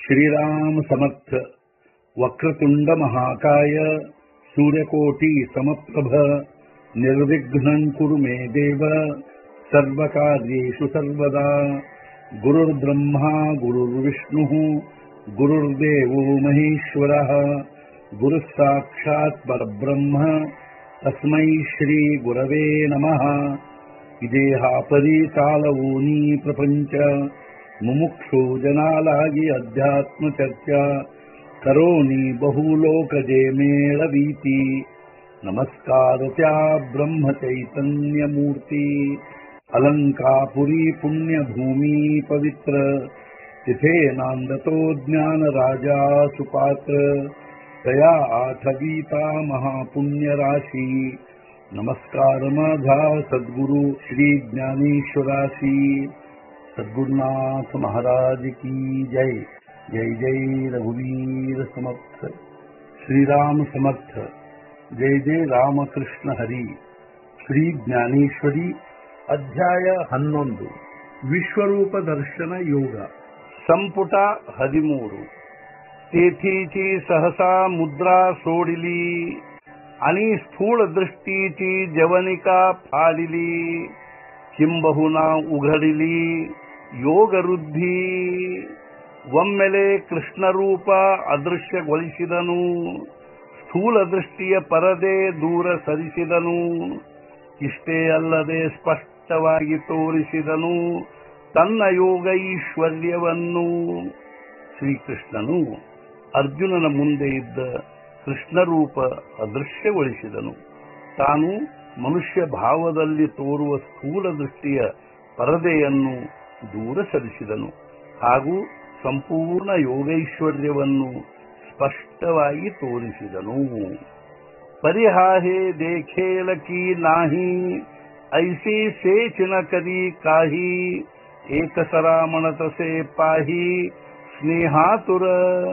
श्रीराम समर्थ वक्रतुंड महाकाय सूर्यकोटि समप्रभ निर्विघ्नं कुरु मे देव सर्वकार्येषु सर्वदा गुरुर्ब्रह्मा गुरुर्विष्णुः गुरुर्देवो महेश्वरः गुरुः साक्षात् परब्रह्म तस्मै श्रीगुरवे नमः ಇದೇಹಾಪರಿ ಕಾಲವೂನಿ ಪ್ರಪಂಚ ಮುಮುಕ್ಷು ಜನಾಲಾಗಿ ಅಧ್ಯಾತ್ಮ ಚರ್ಚಾ ಕರೋನಿ ಬಹುಲೋಕಜೆ ಮೇಳವೀತಿ ನಮಸ್ಕಾರ ತ್ಯಾ ಬ್ರಹ್ಮ ಚೈತನ್ಯ ಮೂರ್ತಿ ಅಲಂಕಾಪುರಿ ಪುಣ್ಯ ಭೂಮಿ ಪವಿತ್ರ तिथे नांदतो ज्ञान राजा सुपात्र तया आठवीता महापुण्य राशी नमस्कार माझा सद्गुरु श्री ज्ञानेश्वराशी सद्गुरुनाथ महाराज की जय जय जय रघुवीर समर्थ श्रीराम समर्थ जय जय ರಾಮಕೃಷ್ಣ ಹರಿ ಶ್ರೀ ಜ್ಞಾನೇಶ್ವರಿ ಅಧ್ಯಾಯ ಹನ್ನೊಂದು ವಿಶ್ವರೂಪ ದರ್ಶನ ಯೋಗ ಸಂಪುಟ ಹದಿಮೂರು तेथीची सहसा मुद्रा सोडिली आणि स्थूळ दृष्टीची जवनिका फाडिली किंबहुना उघडिली ಯೋಗವೃದ್ಧಿ ಒಮ್ಮೆಲೆ ಕೃಷ್ಣರೂಪ ಅದೃಶ್ಯಗೊಳಿಸಿದನು ಸ್ಥೂಲ ದೃಷ್ಟಿಯ ಪರದೆ ದೂರ ಸರಿಸಿದನು ಇಷ್ಟೇ ಅಲ್ಲದೆ ಸ್ಪಷ್ಟವಾಗಿ ತೋರಿಸಿದನು ತನ್ನ ಯೋಗ ಐಶ್ವರ್ಯವನ್ನು ಶ್ರೀಕೃಷ್ಣನು ಅರ್ಜುನನ ಮುಂದೆ ಇದ್ದ ಕೃಷ್ಣರೂಪ ಅದೃಶ್ಯಗೊಳಿಸಿದನು ತಾನು ಮನುಷ್ಯ ಭಾವದಲ್ಲಿ ತೋರುವ ಸ್ಥೂಲ ದೃಷ್ಟಿಯ ಪರದೆಯನ್ನು ದೂರ ಸರಿಸಿದನು ಹಾಗೂ ಸಂಪೂರ್ಣ ಯೋಗೈಶ್ವರ್ಯವನ್ನು ಸ್ಪಷ್ಟವಾಗಿ ತೋರಿಸಿದನು ಪರಿಹಾಹೆ ದೇಖೇಲ ಕಿ ನಾಹಿ ಐಸಿ ಸೇಚಿನ ಕರಿ ಕಾಹಿ ಏಕಸರಾಮಣತಸೆ ಪಾಹಿ ಸ್ನೇಹಾತುರ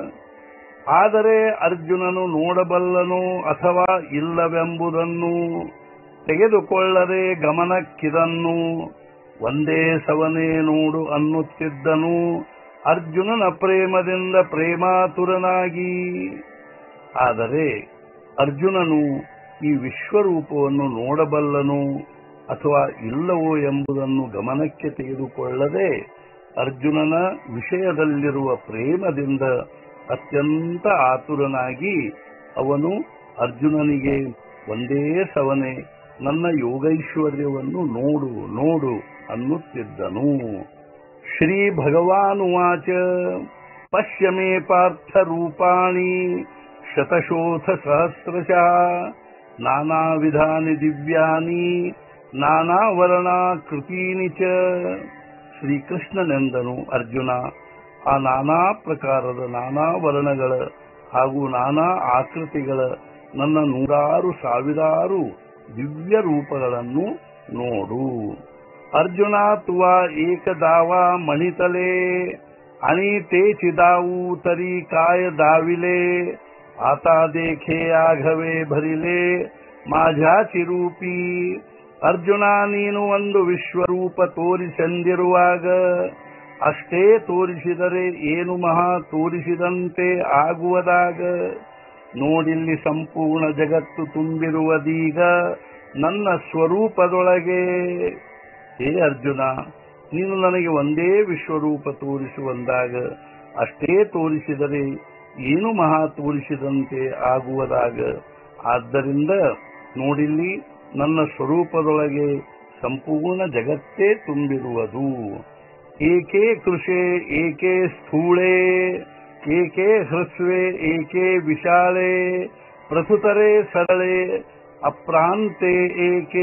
ಆದರೆ ಅರ್ಜುನನು ನೋಡಬಲ್ಲನೋ ಅಥವಾ ಇಲ್ಲವೆಂಬುದನ್ನು ತೆಗೆದುಕೊಳ್ಳದೆ ಗಮನಕ್ಕಿದನ್ನು ಒಂದೇ ಸವನೇ ನೋಡು ಅನ್ನುತ್ತಿದ್ದನು ಅರ್ಜುನನ ಪ್ರೇಮದಿಂದ ಪ್ರೇಮಾತುರನಾಗಿ ಆದರೆ ಅರ್ಜುನನು ಈ ವಿಶ್ವರೂಪವನ್ನು ನೋಡಬಲ್ಲನೋ ಅಥವಾ ಇಲ್ಲವೋ ಎಂಬುದನ್ನು ಗಮನಕ್ಕೆ ತೆಗೆದುಕೊಳ್ಳದೆ ಅರ್ಜುನನ ವಿಷಯದಲ್ಲಿರುವ ಪ್ರೇಮದಿಂದ ಅತ್ಯಂತ ಆತುರನಾಗಿ ಅವನು ಅರ್ಜುನನಿಗೆ ಒಂದೇ ಸವನೆ ನನ್ನ ಯೋಗೈಶ್ವರ್ಯವನ್ನು ನೋಡು ನೋಡು ಅನ್ನುತ್ತಿದ್ದನು ಶ್ರೀ ಭಗವಾನುವಾಚ ಪಶ್ಯ ಮೇ ಪಾರ್ಥ ರೂಪಾಣಿ ಶತಶೋಥ ಸಹಸ್ರಶಃ ನಾನಾ ವಿಧಾನಿ ದಿವ್ಯಾನಿ ನಾನಾ ವರ್ಣಾಕೃತೀನಿ ಚ ಶ್ರೀಕೃಷ್ಣನೆಂದನು ಅರ್ಜುನ ಆ ನಾನಾ ಪ್ರಕಾರದ ನಾನಾ ವರ್ಣಗಳ ಹಾಗೂ ನಾನಾ ಆಕೃತಿಗಳ ನನ್ನ ನೂರಾರು ಸಾವಿರಾರು ದಿವ್ಯ ರೂಪಗಳನ್ನು ನೋಡು ಅರ್ಜುನ ತುವ ಏಕದಾವ ಮಣಿತಲೆ आणि ते चिदाऊ तरी काय दाविले आता देखे ಆಘವೆ ಭರಿಲೆ माझ्याची ರೂಪಿ ಅರ್ಜುನ ನೀನು ಒಂದು ವಿಶ್ವರೂಪ ತೋರಿಸೆಂದಿರುವಾಗ ಅಷ್ಟೇ ತೋರಿಸಿದರೆ ಏನು ಮಹಾ ತೋರಿಸಿದಂತೆ ಆಗುವುದಾಗ ನೋಡಿಲ್ಲಿ ಸಂಪೂರ್ಣ ಜಗತ್ತು ತುಂಬಿರುವುದೀಗ ನನ್ನ ಸ್ವರೂಪದೊಳಗೆ ಹೇ ಅರ್ಜುನ ನೀನು ನನಗೆ ಒಂದೇ ವಿಶ್ವರೂಪ ತೋರಿಸುವಂದಾಗ ಅಷ್ಟೇ ತೋರಿಸಿದರೆ ಏನು ಮಹಾ ತೋರಿಸಿದಂತೆ ಆಗುವುದಾಗ ಆದ್ದರಿಂದ ನೋಡಿಲ್ಲಿ ನನ್ನ ಸ್ವರೂಪದೊಳಗೆ ಸಂಪೂರ್ಣ ಜಗತ್ತೇ ತುಂಬಿರುವುದು ಏಕೆ ಕೃಷೆ ಏಕೆ ಸ್ಥೂಳೆ ಏಕೆ ಹ್ರಸ್ವೆ ಏಕೆ ವಿಶಾಲೆ ಪ್ರಸುತರೆ ಸರಳೆ ಅಪ್ರಾಂತೆ ಏಕೆ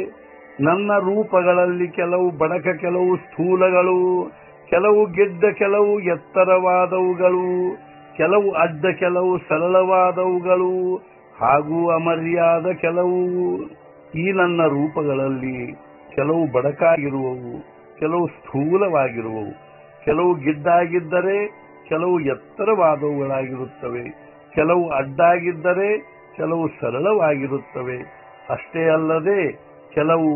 ನನ್ನ ರೂಪಗಳಲ್ಲಿ ಕೆಲವು ಬಡಕ ಕೆಲವು ಸ್ಥೂಲಗಳು ಕೆಲವು ಗೆಡ್ಡ ಕೆಲವು ಎತ್ತರವಾದವುಗಳು ಕೆಲವು ಅಡ್ಡ ಕೆಲವು ಸರಳವಾದವುಗಳು ಹಾಗೂ ಅಮರ್ಯಾದ ಕೆಲವು ಈ ನನ್ನ ರೂಪಗಳಲ್ಲಿ ಕೆಲವು ಬಡಕಾಗಿರುವವು ಕೆಲವು ಸ್ಥೂಲವಾಗಿರುವವು ಕೆಲವು ಗಿಡ್ಡಾಗಿದ್ದರೆ ಕೆಲವು ಎತ್ತರವಾದವುಗಳಾಗಿರುತ್ತವೆ ಕೆಲವು ಅಡ್ಡಾಗಿದ್ದರೆ ಕೆಲವು ಸರಳವಾಗಿರುತ್ತವೆ ಅಷ್ಟೇ ಅಲ್ಲದೆ ಕೆಲವು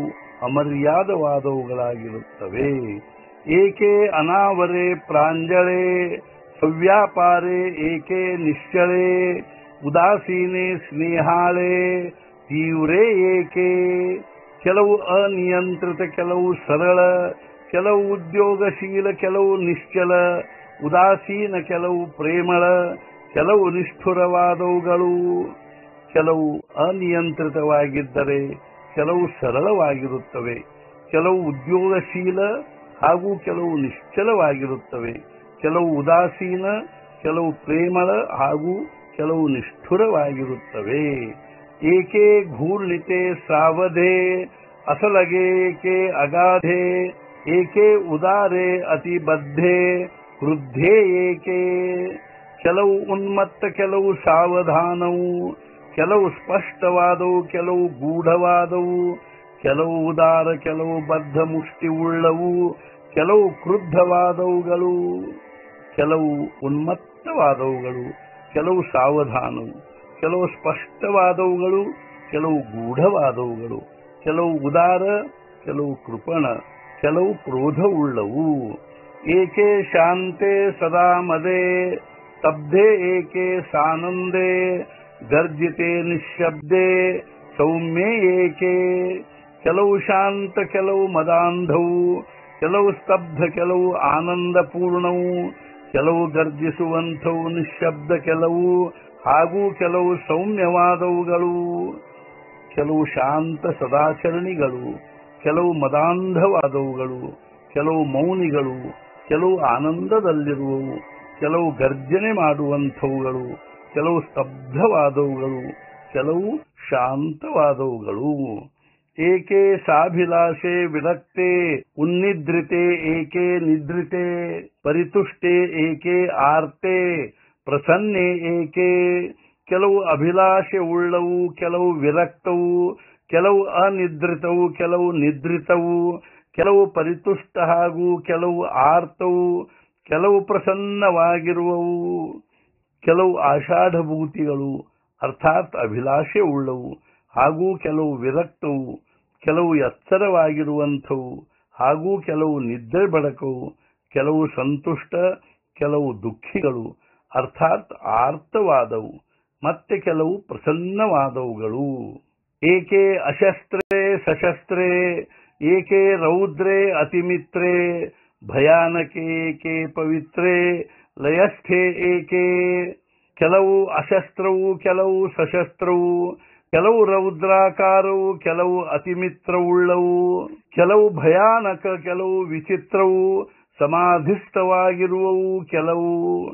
ಅಮರ್ಯಾದವಾದವುಗಳಾಗಿರುತ್ತವೆ ಏಕೆ ಅನಾವರೆ ಪ್ರಾಂಜಳೆ ಅವ್ಯಾಪಾರೆ ಏಕೆ ನಿಶ್ಚಳೆ ಉದಾಸೀನೆ ಸ್ನೇಹಾಳೆ ತೀವ್ರೇ ಏಕೆ ಕೆಲವು ಅನಿಯಂತ್ರಿತ ಕೆಲವು ಸರಳ ಕೆಲವು ಉದ್ಯೋಗಶೀಲ ಕೆಲವು ನಿಶ್ಚಲ ಉದಾಸೀನ ಕೆಲವು ಪ್ರೇಮಳ ಕೆಲವು ನಿಷ್ಠುರವಾದವುಗಳು ಕೆಲವು ಅನಿಯಂತ್ರಿತವಾಗಿದ್ದರೆ ಕೆಲವು ಸರಳವಾಗಿರುತ್ತವೆ ಕೆಲವು ಉದ್ಯೋಗಶೀಲ ಹಾಗೂ ಕೆಲವು ನಿಶ್ಚಲವಾಗಿರುತ್ತವೆ ಕೆಲವು ಉದಾಸೀನ ಕೆಲವು ಪ್ರೇಮಳ ಹಾಗೂ ಕೆಲವು ನಿಷ್ಠುರವಾಗಿರುತ್ತವೆ ಏಕೆ ಘೂರ್ಣಿತೆ ಸಾವಧೆ ಅಸಲಗೇಕೆ ಅಗಾಧೆ ಏಕೆ ಉದಾರೆ ಅತಿ ಬದ್ಧೆ ವೃದ್ಧೆ ಏಕೆ ಕೆಲವು ಉನ್ಮತ್ತ ಕೆಲವು ಸಾವಧಾನವು ಕೆಲವು ಸ್ಪಷ್ಟವಾದವು ಕೆಲವು ಗೂಢವಾದವು ಕೆಲವು ಉದಾರ ಕೆಲವು ಬದ್ಧ ಮುಷ್ಟಿ ಉಳ್ಳವು ಕೆಲವು ಕ್ರುದ್ಧವಾದವುಗಳು ಕೆಲವು ಉನ್ಮತ್ತವಾದವುಗಳು ಕೆಲವು ಸಾವಧಾನವು ಕೆಲವು ಸ್ಪಷ್ಟವಾದವುಗಳು ಕೆಲವು ಗೂಢವಾದವುಗಳು ಕೆಲವು ಉದಾರ ಕೆಲವು ಕೃಪಣ ಕೆಲವು ಕ್ರೋಧವುಳ್ಳವು ಏಕೆ ಶಾಂತೆ ಸದಾ ಮದೆ ಸ್ತಬ್ಧೆ ಏಕೆ ಸಾನಂದೆ ಗರ್ಜಿತೆ ನಿಶ್ಶಬ್ದೆ ಸೌಮ್ಯೆ ಏಕೆ ಕೆಲವು ಶಾಂತ ಕೆಲವು ಮದಾಂಧವು ಕೆಲವು ಸ್ತಬ್ಧ ಕೆಲವು ಆನಂದಪೂರ್ಣವು ಕೆಲವು ಗರ್ಜಿಸುವಂಥವು ನಿಶ್ಶಬ್ದ ಕೆಲವು ಹಾಗೂ ಕೆಲವು ಸೌಮ್ಯವಾದವುಗಳು ಕೆಲವು ಶಾಂತ ಸದಾಚರಣಿಗಳು ಕೆಲವು ಮದಾಂಧವಾದವುಗಳು ಕೆಲವು ಮೌನಿಗಳು ಕೆಲವು ಆನಂದದಲ್ಲಿರುವವು ಕೆಲವು ಗರ್ಜನೆ ಮಾಡುವಂಥವುಗಳು ಕೆಲವು ಸ್ತಬ್ಧವಾದವುಗಳು ಕೆಲವು ಶಾಂತವಾದವುಗಳು ಏಕೆ ಸಾಭಿಲಾಷೆ ವಿರಕ್ತೆ ಉನ್ನಿದ್ರಿತೆ ಏಕೆ ನಿದ್ರಿತೆ ಪರಿತುಷ್ಟೆ ಏಕೆ ಆರ್ತೆ ಪ್ರಸನ್ನೆ ಏಕೆ ಕೆಲವು ಅಭಿಲಾಷೆ ಉಳ್ಳವು ಕೆಲವು ವಿರಕ್ತವು ಕೆಲವು ಅನಿದ್ರಿತವು ಕೆಲವು ನಿದ್ರಿತವು ಕೆಲವು ಪರಿತುಷ್ಟ ಹಾಗೂ ಕೆಲವು ಆರ್ತವು ಕೆಲವು ಪ್ರಸನ್ನವಾಗಿರುವವು ಕೆಲವು ಆಷಾಢಭೂತಿಗಳು ಅರ್ಥಾತ್ ಅಭಿಲಾಷೆ ಉಳ್ಳವು ಹಾಗೂ ಕೆಲವು ವಿರಕ್ತವು ಕೆಲವು ಎತ್ತರವಾಗಿರುವಂಥವು ಹಾಗೂ ಕೆಲವು ನಿದ್ರೆ ಬಡಕವು ಕೆಲವು ಸಂತುಷ್ಟ ಕೆಲವು ದುಃಖಿಗಳು ಅರ್ಥಾತ್ ಆರ್ತವಾದವು ಮತ್ತೆ ಕೆಲವು ಪ್ರಸನ್ನವಾದವುಗಳು ಏಕೆ ಅಶಸ್ತ್ರೇ ಸಶಸ್ತ್ರೇ ಏಕೆ ರೌದ್ರೇ ಅತಿಮಿತ್ರೇ ಭಯಾನಕೆ ಏಕೆ ಪವಿತ್ರೇ ಲಯಸ್ಥೆ ಏಕೆ ಕೆಲವು ಅಶಸ್ತ್ರವು ಕೆಲವು ಸಶಸ್ತ್ರವು ಕೆಲವು ರೌದ್ರಾಕಾರವು ಕೆಲವು ಅತಿಮಿತ್ರವುಳ್ಳವು ಕೆಲವು ಭಯಾನಕ ಕೆಲವು ವಿಚಿತ್ರವು ಸಮಾಧಿಸ್ಥವಾಗಿರುವವು ಕೆಲವು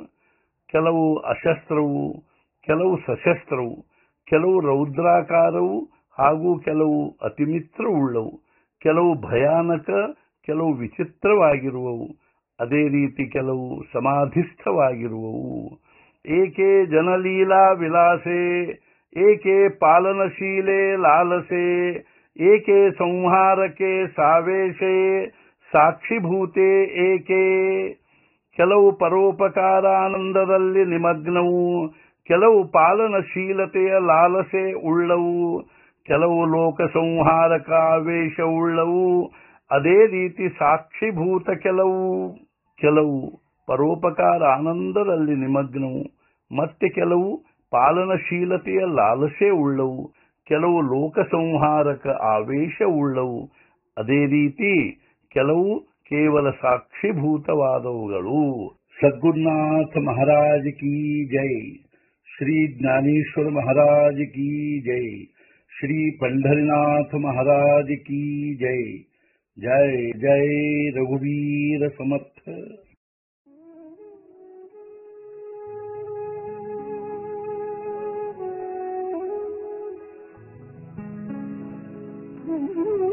ಕೆಲವು ಅಶಸ್ತ್ರವು ಕೆಲವು ಸಶಸ್ತ್ರವು ಕೆಲವು ರೌದ್ರಾಕಾರವು ಹಾಗೂ ಕೆಲವು ಅತಿಮಿತ್ರವುಳ್ಳವು ಕೆಲವು ಭಯಾನಕ ಕೆಲವು ವಿಚಿತ್ರವಾಗಿರುವವು ಅದೇ ರೀತಿ ಕೆಲವು ಸಮಾಧಿಸ್ಥವಾಗಿರುವವು ಏಕೆ ಜನಲೀಲಾ ವಿಲಾಸೆ ಏಕೆ ಪಾಲನಶೀಲೆ ಲಾಲಸೆ ಏಕೆ ಸಂಹಾರಕ್ಕೆ ಸಾವೇಶೆ ಸಾಕ್ಷಿಭೂತೆ ಏಕೆ ಕೆಲವು ಪರೋಪಕಾರಾನಂದದಲ್ಲಿ ನಿಮಗ್ನವು ಕೆಲವು ಪಾಲನಶೀಲತೆಯ ಲಾಲಸೆ ಉಳ್ಳವು ಕೆಲವು ಲೋಕ ಸಂಹಾರಕ ಆವೇಶ ಉಳ್ಳವು ಅದೇ ರೀತಿ ಸಾಕ್ಷಿಭೂತ ಕೆಲವು ಕೆಲವು ಪರೋಪಕಾರ ಆನಂದದಲ್ಲಿ ನಿಮಗ್ನವು ಮತ್ತೆ ಕೆಲವು ಪಾಲನಶೀಲತೆಯ ಲಾಲಸೆ ಉಳ್ಳವು ಕೆಲವು ಲೋಕ ಸಂಹಾರಕ ಆವೇಶ ಉಳ್ಳವು ಅದೇ ರೀತಿ ಕೆಲವು ಕೇವಲ ಸಾಕ್ಷಿಭೂತವಾದವುಗಳು ಸದ್ಗುರುನಾಥ ಮಹಾರಾಜ ಕಿ ಜೈ ಶ್ರೀ ಜ್ಞಾನೇಶ್ವರ ಮಹಾರಾಜ ಕಿ ಜೈ ಶ್ರೀ पंढरीनाथ महाराज की जय जय जय रघुवीर समर्थ Mm-hmm.